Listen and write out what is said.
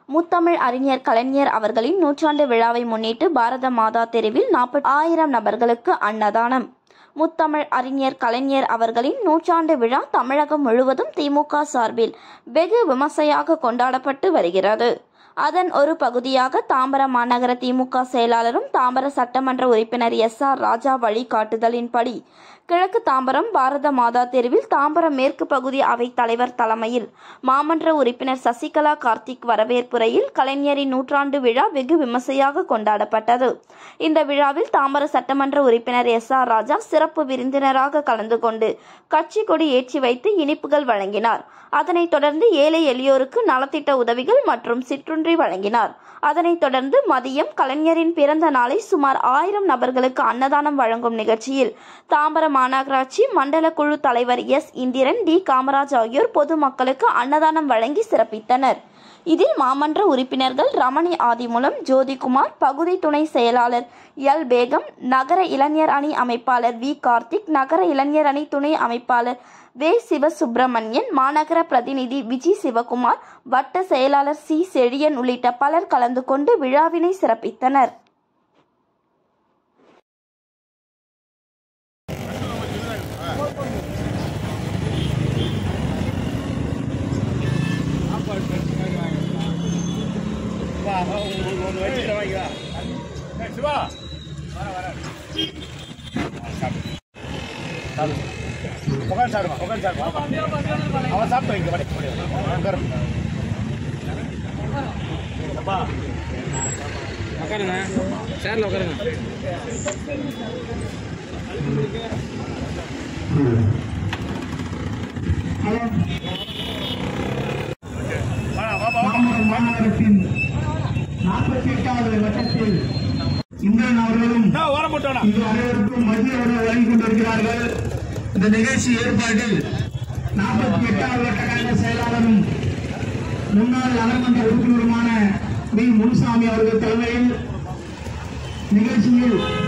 முத்தமிழ் அறிஞர் கலைஞர் அவர்களின் நூற்றாண்டு விழாவை முன்னிட்டு பாரத மாதா தெருவில் நாற்பது ஆயிரம் நபர்களுக்கு அன்னதானம் முத்தமிழ் அறிஞர் கலைஞர் அவர்களின் நூற்றாண்டு விழா தமிழகம் முழுவதும் திமுக சார்பில் வெகு விமர்சையாக கொண்டாடப்பட்டு வருகிறது அதன் ஒரு பகுதியாக தாம்பரம் மாநகர திமுக செயலாளரும் தாம்பரம் சட்டமன்ற உறுப்பினர் எஸ் ஆர் ராஜா வழிகாட்டுதலின்படி கிழக்கு தாம்பரம் பாரத மாதா தெருவில் தாம்பரம் மேற்கு பகுதி அவைத் தலைவர் தலைமையில் மாமன்ற உறுப்பினர் சசிகலா கார்த்திக் வரவேற்புரையில் கலைஞரின் நூற்றாண்டு விழா வெகு விமர்சையாக கொண்டாடப்பட்டது இந்த விழாவில் தாம்பரம் சட்டமன்ற உறுப்பினர் எஸ் ஆர் ராஜா சிறப்பு விருந்தினராக கலந்து கொண்டு கட்சி கொடி ஏற்றி வைத்து இனிப்புகள் வழங்கினார் அதனைத் தொடர்ந்து ஏழை எளியோருக்கு நலத்திட்ட உதவிகள் மற்றும் சிற்றுண்டி வழங்கினார் அதனைத் தொடர்ந்து மதியம் கலைஞரின் பிறந்த நாளை சுமார் ஆயிரம் நபர்களுக்கு அன்னதானம் வழங்கும் நிகழ்ச்சியில் தாம்பரம் மாநகராட்சி மண்டல குழு தலைவர் எஸ் இந்திரன் டி காமராஜ் ஆகியோர் பொதுமக்களுக்கு அன்னதானம் வழங்கி சிறப்பித்தனர் இதில் மாமன்ற உறுப்பினர்கள் ரமணி ஆதிமூலம் ஜோதிகுமார் பகுதி துணை செயலாளர் எல் பேகம் நகர இளைஞர் அணி அமைப்பாளர் வி கார்த்திக் நகர இளைஞர் அணி துணை அமைப்பாளர் வே சிவசுப்பிரமணியன் மாநகர பிரதிநிதி விஜய் சிவகுமார் வட்ட செயலாளர் சி செழியன் உள்ளிட்ட பலர் கலந்து கொண்டு விழாவினை சிறப்பித்தனர் சிவா உட்காந்து சாப்பிடுமா உட்காந்து சாப்பிடுமா அவன் சாப்பிட்டு வைங்க படி உட்காரு அப்பா உட்காருங்க சேர்ல உட்காருங்க வா வா வா தாம்பரம் மாநகரத்தின் நாற்பத்தி எட்டாவது வட்டத்தில் இந்திரன் அவர்களும் வா ஓரம் போட்டோடா இது அனைவருக்கும் மத்திய உணவு வழங்கிக் கொண்டிருக்கிறார்கள் இந்த நிகழ்ச்சி ஏற்பாட்டில் நாற்பத்தி எட்டாவது வட்ட கழக செயலாளரும் முன்னாள் நகர்மன்ற உறுப்பினருமான வி முனுசாமி அவர்கள் தலைமையில் நிகழ்ச்சியில்